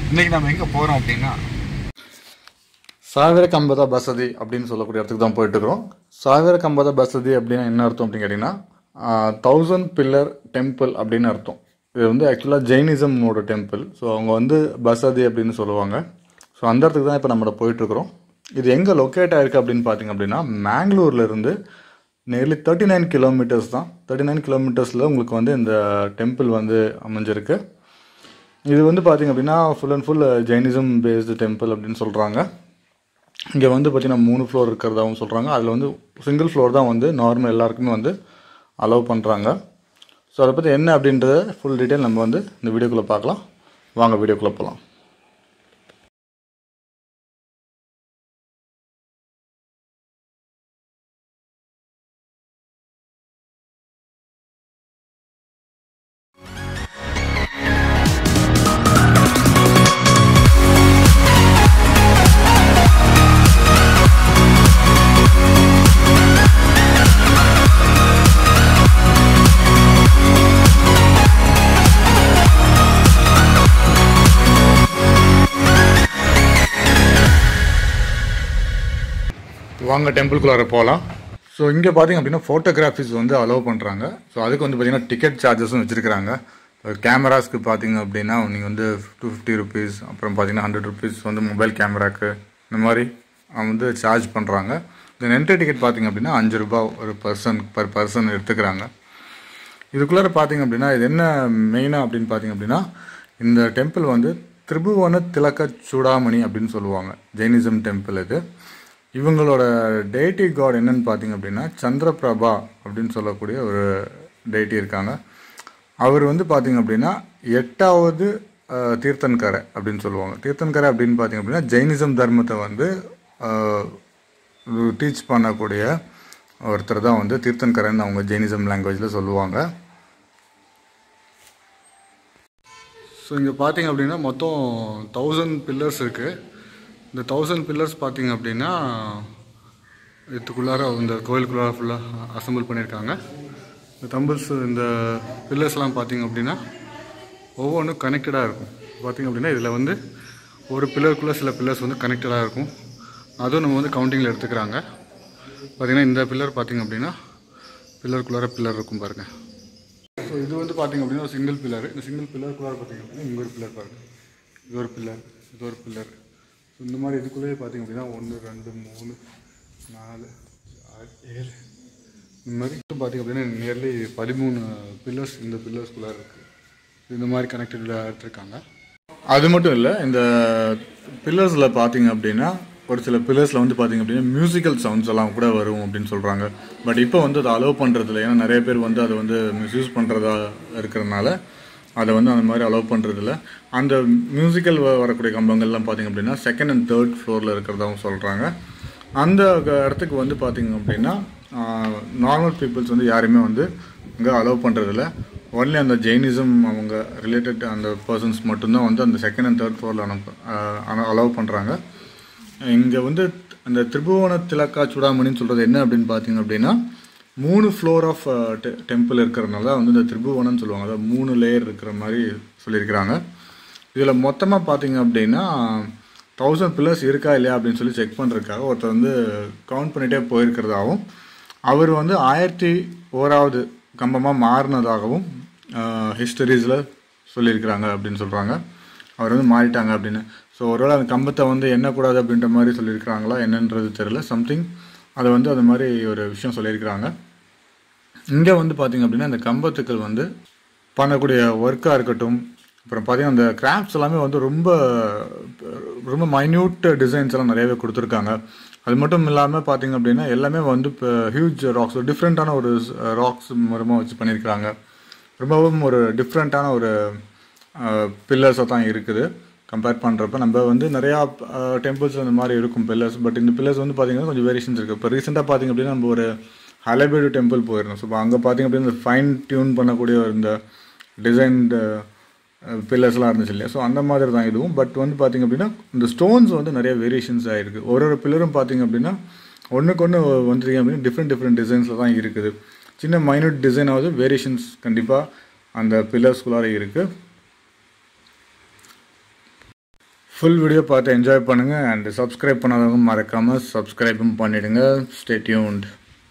இன்னைக்கு நம்ம எங்கே போகிறோம் அப்படின்னா ಸಾವಿರ ಕಂಬದ ಬಸದಿ அப்படின்னு சொல்லக்கூடிய இடத்துக்கு தான் போயிட்டு இருக்கிறோம் ಸಾವಿರ ಕಂಬದ பசதி அப்படின்னா என்ன அர்த்தம் அப்படின்னு கேட்டிங்கன்னா தௌசண்ட் பில்லர் டெம்பிள் அப்படின்னு அர்த்தம் இது வந்து ஆக்சுவலாக ஜெயினிசமோட டெம்பிள் ஸோ அவங்க வந்து பசதி அப்படின்னு சொல்லுவாங்க ஸோ அந்த இடத்துக்கு தான் இப்போ நம்ம போயிட்டுருக்குறோம் இது எங்கே லொக்கேட் ஆயிருக்கு அப்படின்னு பார்த்தீங்க அப்படின்னா மேங்களூர்ல இருந்து நியர்லி தேர்ட்டி நைன் கிலோமீட்டர்ஸ் தான் தேர்ட்டி நைன் கிலோமீட்டர்ஸில் உங்களுக்கு வந்து இந்த டெம்பிள் வந்து அமைஞ்சிருக்கு இது வந்து பார்த்தீங்க அப்படின்னா full and full Jainism based temple அப்படின்னு சொல்கிறாங்க இங்கே வந்து பார்த்தீங்கன்னா மூணு ஃப்ளோர் இருக்கிறதாகவும் சொல்கிறாங்க அதில் வந்து சிங்கிள் ஃப்ளோர் தான் வந்து நார்மல் எல்லாருக்குமே வந்து அலோவ் பண்ணுறாங்க ஸோ அதை பற்றி என்ன அப்படின்றத ஃபுல் டீட்டெயில் நம்ம வந்து இந்த வீடியோக்குள்ளே பார்க்கலாம் வாங்க வீடியோக்குள்ளே போகலாம் வாங்க டெம்பிள்குள்ளார போகலாம் ஸோ இங்கே பார்த்தீங்க அப்படின்னா ஃபோட்டோகிராஃபிஸ் வந்து அலோவ் பண்ணுறாங்க ஸோ அதுக்கு வந்து பார்த்தீங்கன்னா டிக்கெட் சார்ஜஸும் வச்சுருக்காங்க கேமராஸ்க்கு பார்த்தீங்க அப்படின்னா நீங்கள் வந்து டூ ஃபிஃப்டி ருபீஸ் அப்புறம் பார்த்தீங்கன்னா ஹண்ட்ரட் ருபீஸ் வந்து மொபைல் கேமராக்கு இந்த மாதிரி அவங்க வந்து சார்ஜ் பண்ணுறாங்க தென் என்ட்ரி டிக்கெட் பார்த்தீங்க அப்படின்னா அஞ்சு ரூபா ஒரு பர்சன் பர் பர்சன் எடுத்துக்கிறாங்க இதுக்குள்ளார பார்த்தீங்க அப்படின்னா இது என்ன மெயினாக அப்படின்னு பார்த்தீங்க அப்படின்னா இந்த டெம்பிள் வந்து திரிபுவன திலக்க சூடாமணி அப்படின்னு சொல்லுவாங்க ஜெயினிசம் டெம்பிள் இது இவங்களோட டெய்டி காட் என்னன்னு பார்த்தீங்க அப்படின்னா சந்திரபிரபா அப்படின்னு சொல்லக்கூடிய ஒரு டெய்டி இருக்காங்க அவர் வந்து பார்த்தீங்க அப்படின்னா எட்டாவது அஹ், தீர்த்தன்கரை அப்படின்னு சொல்லுவாங்க தீர்த்தன்கரை அப்படின்னு பார்த்தீங்க அப்படின்னா ஜெயினிசம் தர்மத்தை வந்து டீச் பண்ணக்கூடிய ஒருத்தர் தான் வந்து தீர்த்தன்கரன் அவங்க ஜெயினிசம் லாங்குவேஜில் சொல்லுவாங்க ஸோ இங்கே பார்த்தீங்க அப்படின்னா மொத்தம் தௌசண்ட் பில்லர்ஸ் இருக்குது இந்த தௌசண்ட் பில்லர்ஸ் பார்த்தீங்க அப்படின்னா இதுக்குள்ளார இந்த கோயிலுக்குள்ளார ஃபுல்லாக அசம்பிள் பண்ணியிருக்காங்க இந்த தம்பிள்ஸ் இந்த பில்லர்ஸ்லாம் பார்த்தீங்க அப்படின்னா ஒவ்வொன்றும் கனெக்டடாக இருக்கும் பார்த்தீங்க அப்படின்னா இதில் வந்து ஒரு பில்லருக்குள்ளே சில பில்லர்ஸ் வந்து கனெக்டடாக இருக்கும் அதுவும் நம்ம வந்து கவுண்டிங்கில் எடுத்துக்கிறாங்க பார்த்தீங்கன்னா இந்த பில்லர் பார்த்தீங்க அப்படின்னா பில்லருக்குள்ளார பில்லர் இருக்கும் பாருங்கள் ஸோ இது வந்து பார்த்தீங்க அப்படின்னா ஒரு சிங்கிள் பில்லர் இந்த சிங்கிள் பில்லருக்குள்ளார பார்த்தீங்க அப்படின்னா இங்கே ஒரு பில்லர் பாருங்க இது ஒரு பில்லர் இது ஒரு பில்லர் ஸோ இந்த மாதிரி இதுக்குள்ளேயே பார்த்தீங்க அப்படின்னா ஒன்று ரெண்டு மூணு நாலு ஆறு ஏழு இந்த மாதிரி பார்த்தீங்க அப்படின்னா நியர்லி பதிமூணு பில்லர்ஸ் இந்த பில்லர்ஸ்குள்ளார இருக்குது இந்த மாதிரி கனெக்டடாக எடுத்திருக்காங்க அது மட்டும் இல்லை இந்த பில்லர்ஸில் பார்த்தீங்க அப்படின்னா ஒரு சில பில்லர்ஸில் வந்து பார்த்தீங்க அப்படின்னா மியூசிக்கல் சவுண்ட்ஸ் எல்லாம் கூட வரும் அப்படின்னு சொல்கிறாங்க பட் இப்போ வந்து அதை அலோவ் பண்ணுறதில்ல ஏன்னா நிறைய பேர் வந்து அதை வந்து மிஸ்யூஸ் பண்ணுறதா இருக்கிறதுனால அதை வந்து அந்த மாதிரி அலோவ் பண்ணுறதில்ல அந்த மியூசிக்கல் வரக்கூடிய கம்பங்கள்லாம் பார்த்தீங்க அப்படின்னா செகண்ட் அண்ட் தேர்ட் ஃப்ளோரில் இருக்கிறதாவும் சொல்கிறாங்க அந்த க- இடத்துக்கு வந்து பார்த்தீங்க அப்படின்னா நார்மல் பீப்புள்ஸ் வந்து யாருமே வந்து இங்கே அலோவ் பண்ணுறதில்ல ஒன்லி அந்த ஜெயினிசம் அவங்க ரிலேட்டட் அந்த பர்சன்ஸ் மட்டும்தான் வந்து அந்த செகண்ட் அண்ட் தேர்ட் ஃப்ளோரில் அனுப்ப அலோவ் பண்ணுறாங்க இங்கே வந்து அந்த திரிபுவன திலக்கா சுடாமணின்னு சொல்கிறது என்ன அப்படின்னு பார்த்தீங்க அப்படின்னா மூணு ஃப்ளோர் ஆஃப் டெம்பிள் இருக்கிறதுனால தான் வந்து இந்த திரிபுவனம்னு சொல்லுவாங்க அதாவது மூணு லேயர் இருக்கிற மாதிரி சொல்லியிருக்கிறாங்க இதில் மொத்தமாக பார்த்தீங்க அப்படின்னா தௌசண்ட் பில்லர்ஸ் இருக்கா இல்லையா அப்படின்னு சொல்லி செக் பண்ணுறதுக்காக ஒருத்தர் வந்து கவுண்ட் பண்ணிகிட்டே போயிருக்கிறதாகவும் அவர் வந்து ஆயிரத்தி ஓராவது கம்பமாக மாறினதாகவும் ஹிஸ்டரிஸில் சொல்லியிருக்கிறாங்க அப்படின்னு சொல்கிறாங்க அவர் வந்து மாறிட்டாங்க அப்படின்னு ஸோ ஒருவேளை அந்த கம்பத்தை வந்து எண்ணக்கூடாது அப்படின்ற மாதிரி சொல்லியிருக்கிறாங்களா என்னன்றது தெரியல சம்திங் அதை வந்து அது மாதிரி ஒரு விஷயம் சொல்லியிருக்கிறாங்க இங்கே வந்து பார்த்தீங்க அப்படின்னா இந்த கம்பத்துக்கள் வந்து பண்ணக்கூடிய ஒர்க்காக இருக்கட்டும் அப்புறம் பார்த்தீங்கன்னா அந்த கிராஃப்ட்ஸ் எல்லாமே வந்து ரொம்ப ரொம்ப மைன்யூட் டிசைன்ஸ் எல்லாம் நிறையவே கொடுத்துருக்காங்க அது மட்டும் இல்லாமல் பார்த்தீங்க அப்படின்னா எல்லாமே வந்து இப்போ ஹியூஜ் ராக்ஸ் டிஃப்ரெண்ட்டான ஒரு ராக்ஸ் மரமாக வச்சு பண்ணியிருக்கிறாங்க ரொம்பவும் ஒரு டிஃப்ரெண்ட்டான ஒரு பில்லர்ஸாக தான் இருக்குது கம்பேர் பண்ணுறப்ப நம்ம வந்து நிறையா டெம்பிள்ஸ் அந்த மாதிரி இருக்கும் பில்லர்ஸ் பட் இந்த பில்லர்ஸ் வந்து பார்த்தீங்கன்னா கொஞ்சம் வேரியேஷன்ஸ் இருக்குது இப்போ ரீசெண்டாக பார்த்தீங்க அப்படின்னா நம்ம ஒரு ஹலபேடு டெம்பிள் போயிருந்தோம் ஸோ அங்கே பார்த்தீங்க அப்படின்னா இந்த ஃபைன் டியூன் பண்ணக்கூடிய ஒரு இந்த டிசைன்டு பில்லர்ஸ்லாம் இருந்துச்சு இல்லையா ஸோ அந்த மாதிரி தான் இதுவும் பட் வந்து பார்த்தீங்க அப்படின்னா இந்த ஸ்டோன்ஸ் வந்து நிறைய வேரியேஷன்ஸ் ஆகிருக்கு ஒரு ஒரு பில்லரும் பார்த்தீங்க அப்படின்னா ஒன்றுக்கு ஒன்று வந்துருக்கீங்க அப்படின்னா டிஃப்ரெண்ட் டிஃப்ரெண்ட் டிசைன்ஸில் தான் இருக்குது சின்ன மைனூட் டிசைனாவது வேரியேஷன்ஸ் கண்டிப்பாக அந்த பில்லர்ஸ்குள்ளார இருக்குது ஃபுல் வீடியோ பார்த்து என்ஜாய் பண்ணுங்கள் அண்ட் சப்ஸ்கிரைப் பண்ணாதவங்க மறக்காமல் சப்ஸ்கிரைபும் பண்ணிவிடுங்க stay tuned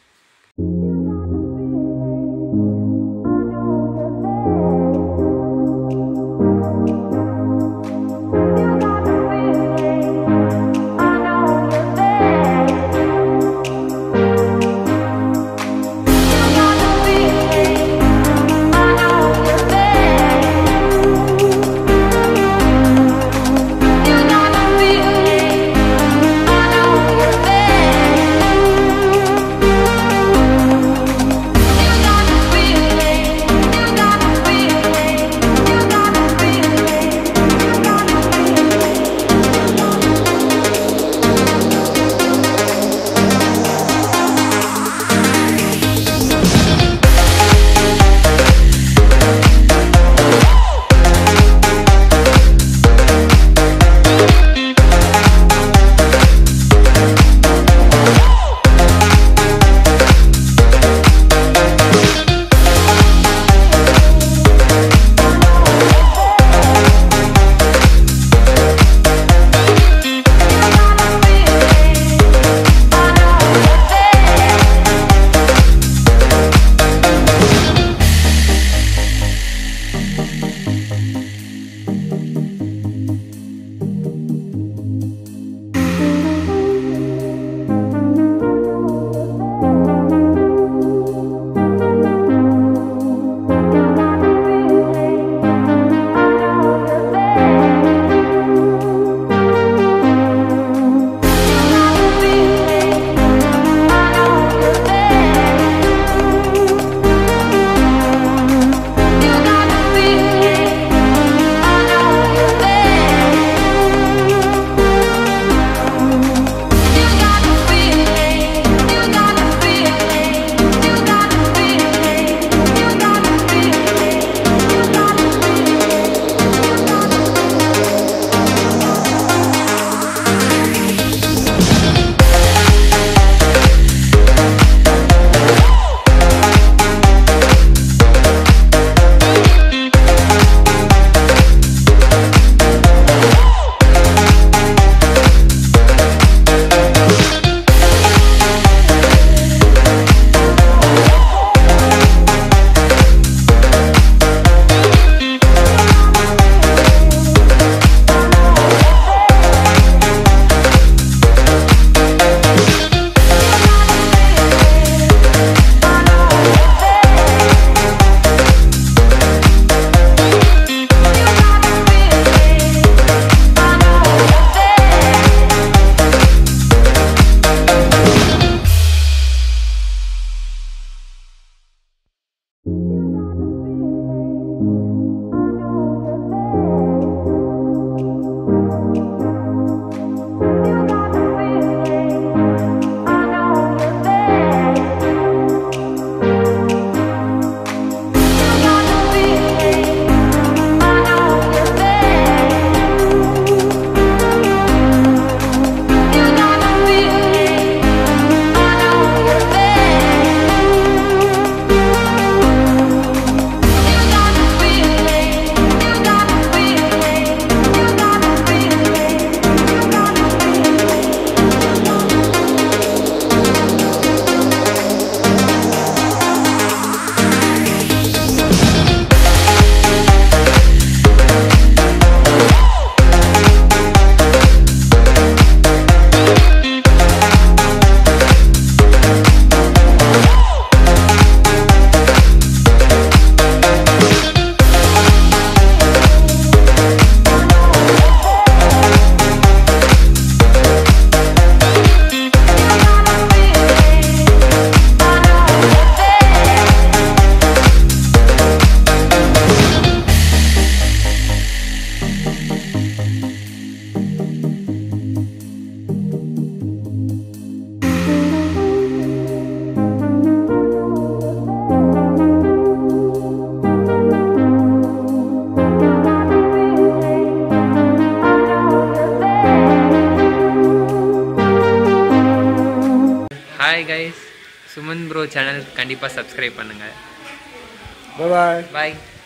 hi guys Suman bro channel கண்டிப்பாக சப்ஸ்கிரைப் பண்ணுங்கள் பாய் பாய்